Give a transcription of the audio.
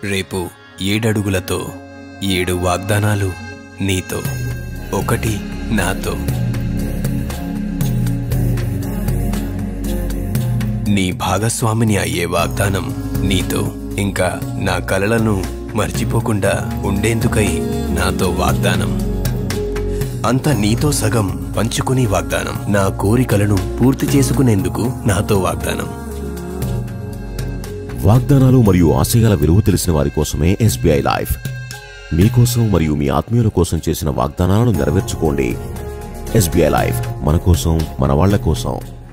రేపు ఏడడుగులతో ఏడు వాగ్దానాలు నీతో ఒకటి నాతో నీ భాగస్వామిని అయ్యే వాగ్దానం నీతో ఇంకా నా కలలను మర్చిపోకుండా ఉండేందుకై నాతో వాగ్దానం అంత నీతో సగం పంచుకుని వాగ్దానం నా కోరికలను పూర్తి చేసుకునేందుకు నాతో వాగ్దానం వాగ్దానాలు మరియు ఆశయాల విలువ తెలిసిన వారి కోసమే ఎస్బీఐ లైఫ్ మీకోసం మరియు మీ ఆత్మీయుల కోసం చేసిన వాగ్దానాలను నెరవేర్చుకోండి ఎస్బీఐ లైఫ్ మన కోసం మన వాళ్ళ కోసం